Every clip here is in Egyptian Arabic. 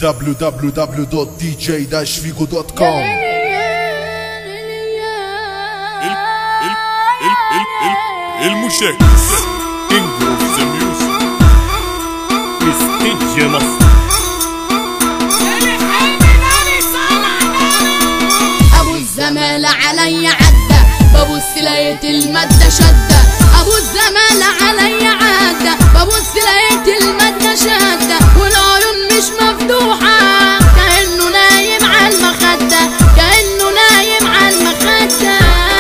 www.dj-figo.com المشاكس كينج اوف ذا ميوزك استديو مصر ابو الزمالة علي عدى ببص لقيت المادة شدة ابو الزمالة علي عدى ببص لقيت المادة شدة والعيون مش مفتوحة كأنه نايم على المخدة كأنه نايم على المخدة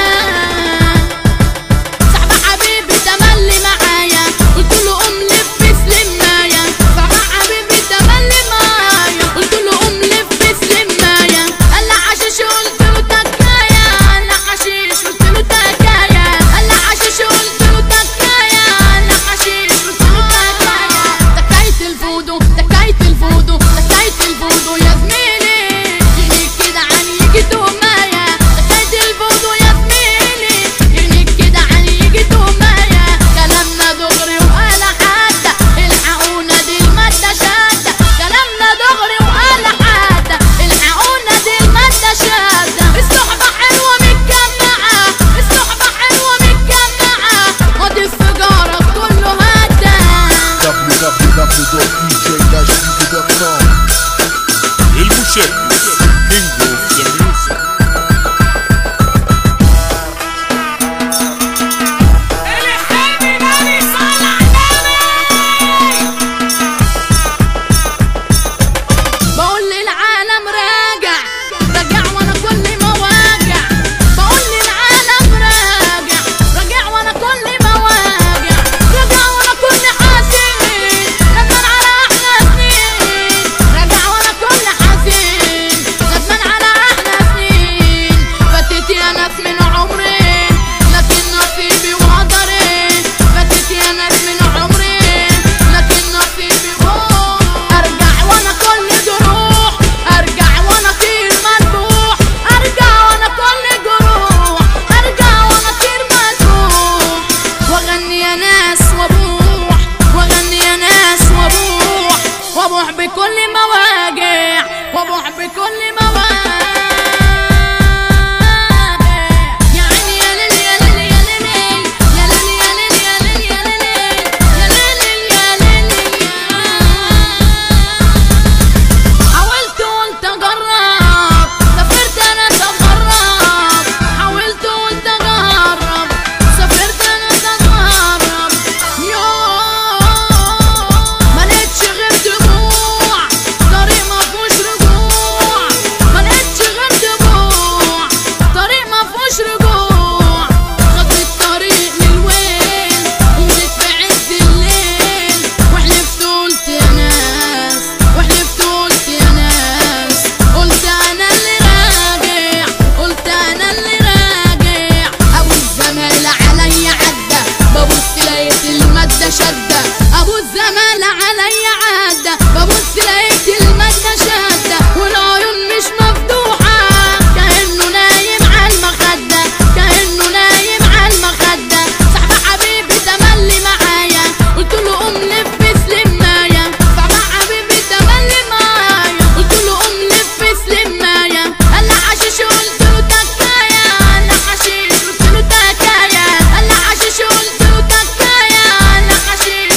صاحب حبيبي تملي معايا قلت له قوم لف سلمايا صاحب حبيبي تملي معايا قلت له قوم لف سلمايا قال لي حشيش قلت له تكايا قال لي حشيش قلت له تكايا قال لي حشيش قلت له تكايا قال لي حشيش قلت له تكايا تكاية الفودو تكاية الفودو تكاية الفودو يا زميلي يجيك كده عن يجي تومايا تكاية الفودو يا زميلي يجيك كده عن يجي تومايا كلامنا دغري وقال حتى الحقونا دي المادة شادة كلامنا دغري وقال حتى الحقونا دي المادة شادة الصحبة حلوة متجمعة الصحبة حلوة متجمعة خد السيجارة كله هدى www.dj-figo.com المشاكس كينج اوف ذا ميوزك بقول للعالم راجع راجع وانا كل ما واجع بقول للعالم راجع راجع وانا كل ما واجع راجع وانا كل حزين ندمان على احلى سنين راجع وانا كل حزين ندمان على احلى سنين فاتت يا ناس من عمري لكن نصيبي وقدري فاتت يا ناس من عمري لكن نصيبي وقدري ارجع وانا كل جروح ارجع وانا طير مذبوح ارجع وانا كل جروح ارجع وانا طير مذبوح واغني يا ناس وابوح واغني يا ناس وابوح وابوح بكل مواجع وابوح بكل مواجع يا عيني يا ليل يا ليل يا ليل يا ليل يا ليل يا ليل يا ليل يا ليل يا ليل حاولت قلت اجرب سافرت انا اتغرب حاولت قلت اجرب سافرت انا اتغرب يوم ما لقيتش غير دموع طريق ما فيهوش رجوع ما لقيتش غير دموع طريق ما فيهوش رجوع خدت الطريق للويل وجيت في عز الليل وحلفت قلت يا ناس وحلفت قلت يا ناس قلت انا اللي راجع قلت انا اللي راجع ابو الزمالة عليا عدى ببص لقيت المادة شدة ابو الزمالة عليا عدى ببص لقيت المادة شدة والعيون مش مفتوحة كأنه نايم على المخدة كأنه نايم على المخدة صاحب حبيبي تملي معايا قلت له قوم لف سلمايا صاحب حبيبي تملي معايا قلت له قوم لف سلمايا قال لي حشيش قلت له تكايا قال لي حشيش قلت له تكايا قال لي حشيش قلت له تكايا قال لي حشيش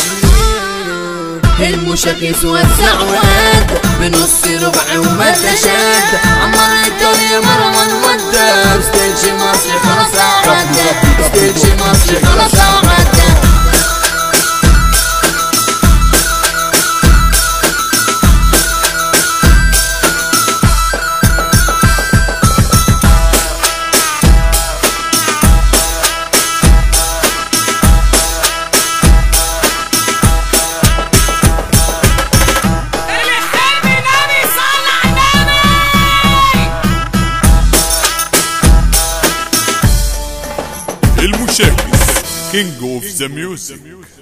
المشاكس وسع واد بنص ربع ومادة شاد عمر الدنيا مروان ودى ستيج مصر خلاص عدى ستيج مصر خلاص عدى المشاكس كينج اوف ذا ميوزك